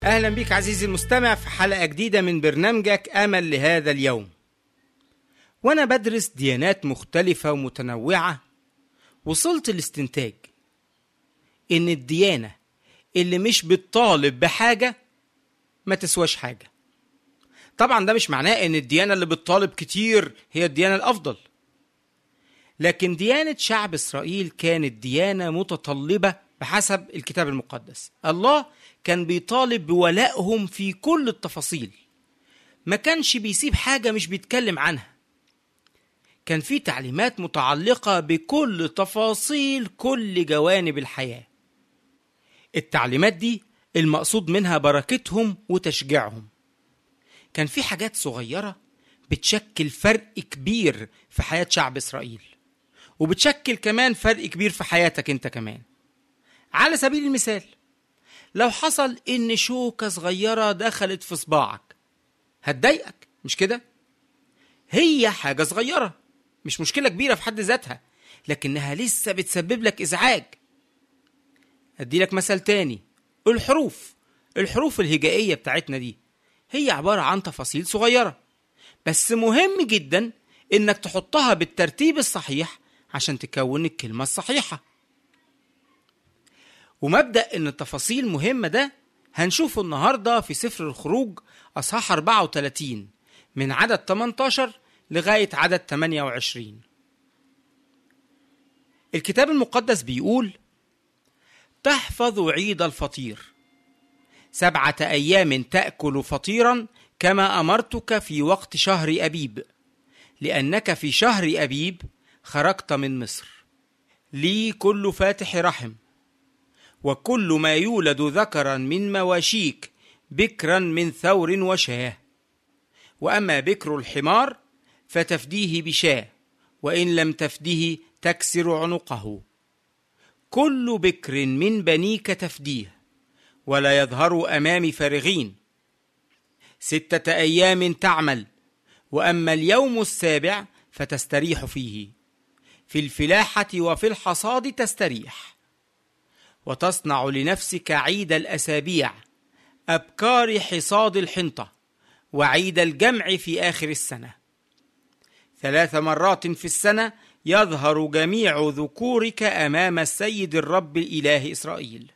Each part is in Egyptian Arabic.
أهلا بك عزيزي المستمع في حلقة جديدة من برنامجك أمل لهذا اليوم وأنا بدرس ديانات مختلفة ومتنوعة وصلت لاستنتاج إن الديانة اللي مش بتطالب بحاجة ما تسواش حاجة طبعا ده مش معناه إن الديانة اللي بتطالب كتير هي الديانة الأفضل لكن ديانة شعب إسرائيل كانت ديانة متطلبة بحسب الكتاب المقدس الله كان بيطالب بولائهم في كل التفاصيل ما كانش بيسيب حاجة مش بيتكلم عنها كان في تعليمات متعلقة بكل تفاصيل كل جوانب الحياة التعليمات دي المقصود منها بركتهم وتشجيعهم كان في حاجات صغيرة بتشكل فرق كبير في حياة شعب إسرائيل وبتشكل كمان فرق كبير في حياتك انت كمان على سبيل المثال لو حصل ان شوكة صغيرة دخلت في صباعك هتضايقك مش كده هي حاجة صغيرة مش مشكلة كبيرة في حد ذاتها لكنها لسه بتسبب لك ازعاج ادي لك مثل تاني الحروف الحروف الهجائية بتاعتنا دي هي عبارة عن تفاصيل صغيرة بس مهم جدا انك تحطها بالترتيب الصحيح عشان تكون الكلمة الصحيحة ومبدأ إن التفاصيل مهمة ده هنشوفه النهاردة في سفر الخروج أصحاح 34 من عدد 18 لغاية عدد 28 الكتاب المقدس بيقول تحفظ عيد الفطير سبعة أيام تأكل فطيرا كما أمرتك في وقت شهر أبيب لأنك في شهر أبيب خرجت من مصر لي كل فاتح رحم وكل ما يولد ذكرا من مواشيك بكرا من ثور وشاه واما بكر الحمار فتفديه بشاه وان لم تفده تكسر عنقه كل بكر من بنيك تفديه ولا يظهر امام فارغين سته ايام تعمل واما اليوم السابع فتستريح فيه في الفلاحه وفي الحصاد تستريح وتصنع لنفسك عيد الاسابيع ابكار حصاد الحنطه وعيد الجمع في اخر السنه ثلاث مرات في السنه يظهر جميع ذكورك امام السيد الرب الاله اسرائيل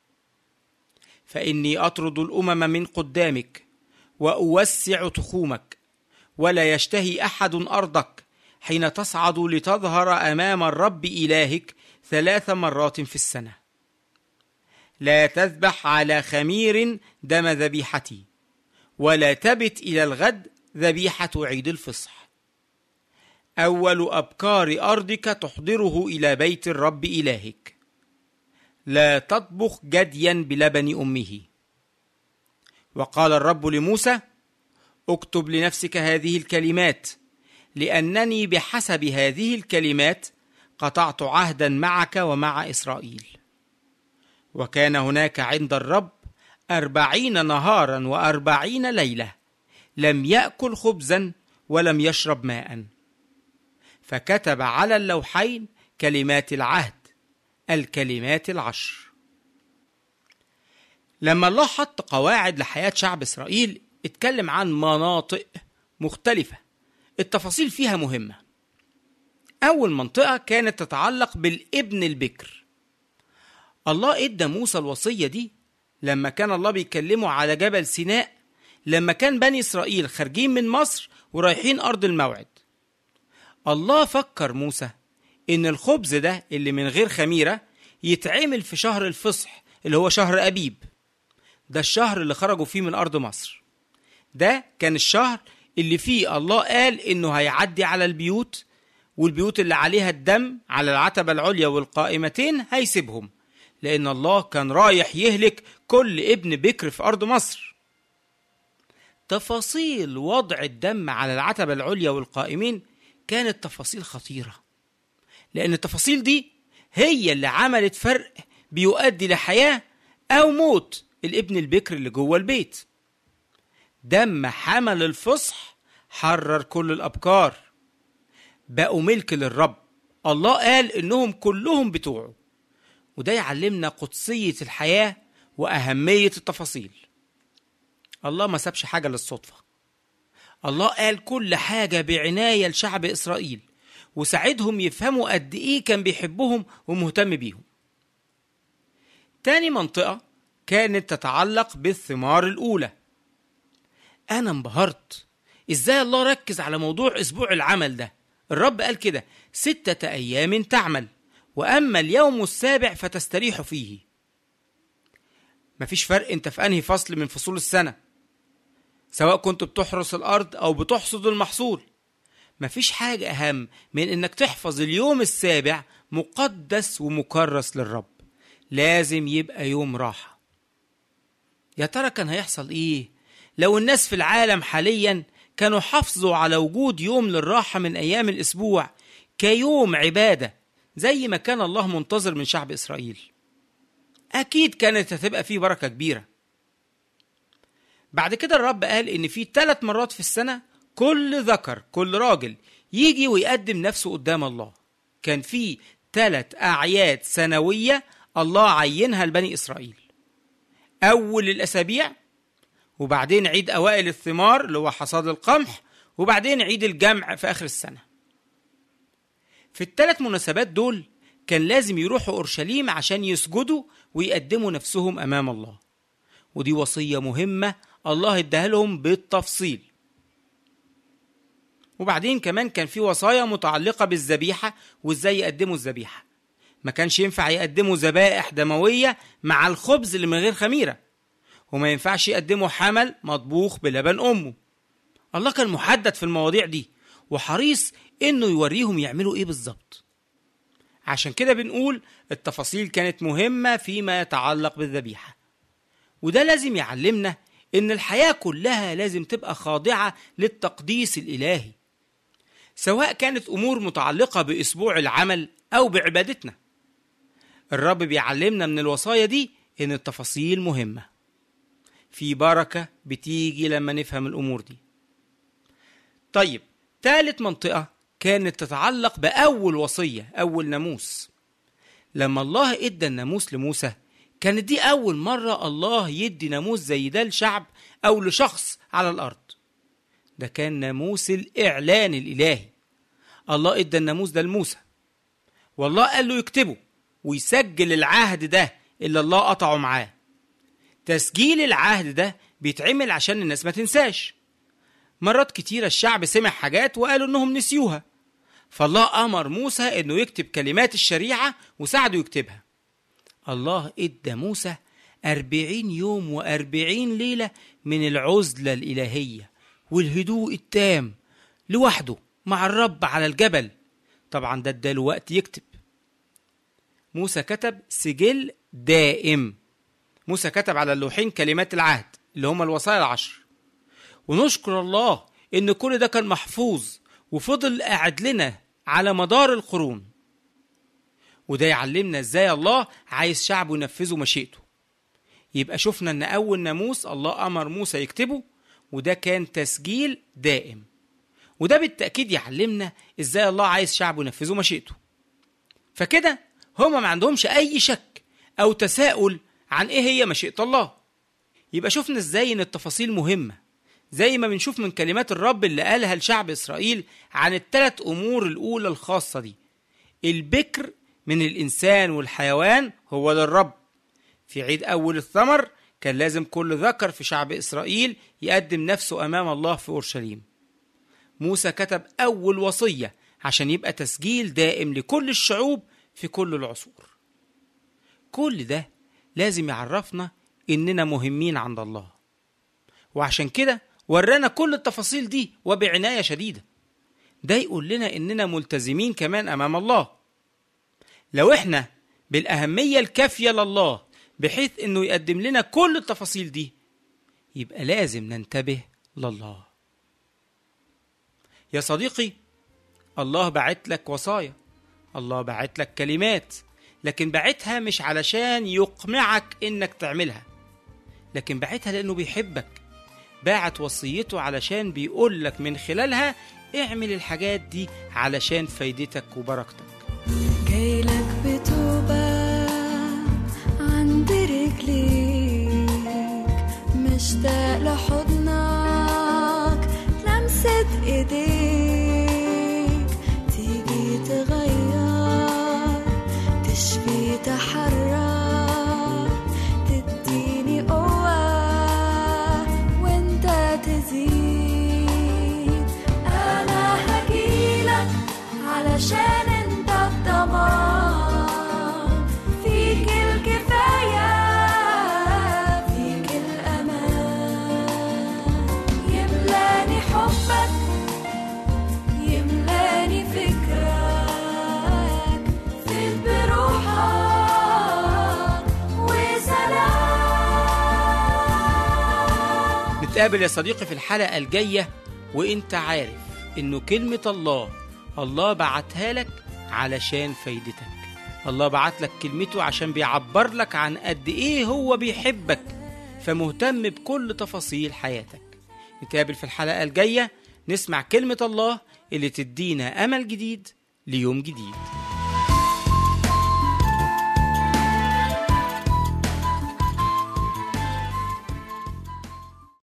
فاني اطرد الامم من قدامك واوسع تخومك ولا يشتهي احد ارضك حين تصعد لتظهر امام الرب الهك ثلاث مرات في السنه لا تذبح على خمير دم ذبيحتي ولا تبت الى الغد ذبيحه عيد الفصح اول ابكار ارضك تحضره الى بيت الرب الهك لا تطبخ جديا بلبن امه وقال الرب لموسى اكتب لنفسك هذه الكلمات لانني بحسب هذه الكلمات قطعت عهدا معك ومع اسرائيل وكان هناك عند الرب أربعين نهارا وأربعين ليلة لم يأكل خبزا ولم يشرب ماء فكتب على اللوحين كلمات العهد الكلمات العشر لما الله حط قواعد لحياة شعب إسرائيل اتكلم عن مناطق مختلفة التفاصيل فيها مهمة أول منطقة كانت تتعلق بالابن البكر الله ادى موسى الوصيه دي لما كان الله بيكلمه على جبل سيناء لما كان بني اسرائيل خارجين من مصر ورايحين ارض الموعد الله فكر موسى ان الخبز ده اللي من غير خميره يتعمل في شهر الفصح اللي هو شهر ابيب ده الشهر اللي خرجوا فيه من ارض مصر ده كان الشهر اللي فيه الله قال انه هيعدي على البيوت والبيوت اللي عليها الدم على العتبه العليا والقائمتين هيسيبهم لأن الله كان رايح يهلك كل ابن بكر في أرض مصر. تفاصيل وضع الدم على العتبة العليا والقائمين كانت تفاصيل خطيرة. لأن التفاصيل دي هي اللي عملت فرق بيؤدي لحياة أو موت الابن البكر اللي جوه البيت. دم حمل الفصح حرر كل الأبكار. بقوا ملك للرب. الله قال إنهم كلهم بتوعه. وده يعلمنا قدسية الحياة وأهمية التفاصيل الله ما سابش حاجة للصدفة الله قال كل حاجة بعناية لشعب إسرائيل وساعدهم يفهموا قد إيه كان بيحبهم ومهتم بيهم تاني منطقة كانت تتعلق بالثمار الأولى أنا انبهرت إزاي الله ركز على موضوع أسبوع العمل ده الرب قال كده ستة أيام تعمل وأما اليوم السابع فتستريح فيه مفيش فرق انت في انهي فصل من فصول السنة سواء كنت بتحرس الأرض أو بتحصد المحصول مفيش حاجة أهم من إنك تحفظ اليوم السابع مقدس ومكرس للرب لازم يبقى يوم راحة يا ترى كان هيحصل إيه لو الناس في العالم حاليا كانوا حافظوا على وجود يوم للراحة من أيام الأسبوع كيوم عبادة زي ما كان الله منتظر من شعب إسرائيل أكيد كانت هتبقى فيه بركة كبيرة بعد كده الرب قال إن في ثلاث مرات في السنة كل ذكر كل راجل يجي ويقدم نفسه قدام الله كان في ثلاث أعياد سنوية الله عينها لبني إسرائيل أول الأسابيع وبعدين عيد أوائل الثمار اللي هو حصاد القمح وبعدين عيد الجمع في آخر السنة في الثلاث مناسبات دول كان لازم يروحوا أورشليم عشان يسجدوا ويقدموا نفسهم أمام الله ودي وصية مهمة الله اداها لهم بالتفصيل وبعدين كمان كان في وصايا متعلقة بالذبيحة وازاي يقدموا الذبيحة ما كانش ينفع يقدموا ذبائح دموية مع الخبز اللي من غير خميرة وما ينفعش يقدموا حمل مطبوخ بلبن أمه الله كان محدد في المواضيع دي وحريص إنه يوريهم يعملوا إيه بالظبط عشان كده بنقول التفاصيل كانت مهمة فيما يتعلق بالذبيحة وده لازم يعلمنا إن الحياة كلها لازم تبقى خاضعة للتقديس الإلهي سواء كانت أمور متعلقة بأسبوع العمل أو بعبادتنا الرب بيعلمنا من الوصايا دي إن التفاصيل مهمة في بركة بتيجي لما نفهم الأمور دي طيب ثالث منطقة كانت تتعلق بأول وصية أول ناموس لما الله إدى الناموس لموسى كانت دي أول مرة الله يدي ناموس زي ده لشعب أو لشخص على الأرض ده كان ناموس الإعلان الإلهي الله إدى الناموس ده لموسى والله قال له يكتبه ويسجل العهد ده اللي الله قطعه معاه تسجيل العهد ده بيتعمل عشان الناس ما تنساش مرات كتيرة الشعب سمع حاجات وقالوا انهم نسيوها فالله امر موسى انه يكتب كلمات الشريعة وساعده يكتبها الله ادى موسى أربعين يوم وأربعين ليلة من العزلة الإلهية والهدوء التام لوحده مع الرب على الجبل طبعا ده اداله وقت يكتب موسى كتب سجل دائم موسى كتب على اللوحين كلمات العهد اللي هم الوصايا العشر ونشكر الله ان كل ده كان محفوظ وفضل قاعد لنا على مدار القرون وده يعلمنا ازاي الله عايز شعبه ينفذوا مشيئته يبقى شفنا ان اول ناموس الله امر موسى يكتبه وده كان تسجيل دائم وده بالتاكيد يعلمنا ازاي الله عايز شعبه ينفذوا مشيئته فكده هما ما عندهمش اي شك او تساؤل عن ايه هي مشيئه الله يبقى شفنا ازاي ان التفاصيل مهمه زي ما بنشوف من كلمات الرب اللي قالها لشعب اسرائيل عن الثلاث امور الاولى الخاصه دي البكر من الانسان والحيوان هو للرب في عيد اول الثمر كان لازم كل ذكر في شعب اسرائيل يقدم نفسه امام الله في اورشليم موسى كتب اول وصيه عشان يبقى تسجيل دائم لكل الشعوب في كل العصور كل ده لازم يعرفنا اننا مهمين عند الله وعشان كده ورانا كل التفاصيل دي وبعناية شديدة ده يقول لنا اننا ملتزمين كمان امام الله لو احنا بالاهمية الكافية لله بحيث انه يقدم لنا كل التفاصيل دي يبقى لازم ننتبه لله يا صديقي الله بعت لك وصايا الله بعت لك كلمات لكن بعتها مش علشان يقمعك انك تعملها لكن بعتها لانه بيحبك باعت وصيته علشان بيقول لك من خلالها اعمل الحاجات دي علشان فايدتك وبركتك جايلك بتوبة عند رجليك نشتاق لحضنك لمسة ايديك تيجي تغير تشفي تحرر تديني قوة وانت تزيد انا هجيلك علشان انت الضمان فيك الكفاية فيك الأمان يملاني حبك يملاني فكرك فيك بروحك وسلام نتقابل يا صديقي في الحلقة الجاية وانت عارف انه كلمة الله الله بعتها لك علشان فايدتك الله بعت لك كلمته عشان بيعبر لك عن قد ايه هو بيحبك فمهتم بكل تفاصيل حياتك نتقابل في الحلقة الجاية نسمع كلمة الله اللي تدينا أمل جديد ليوم جديد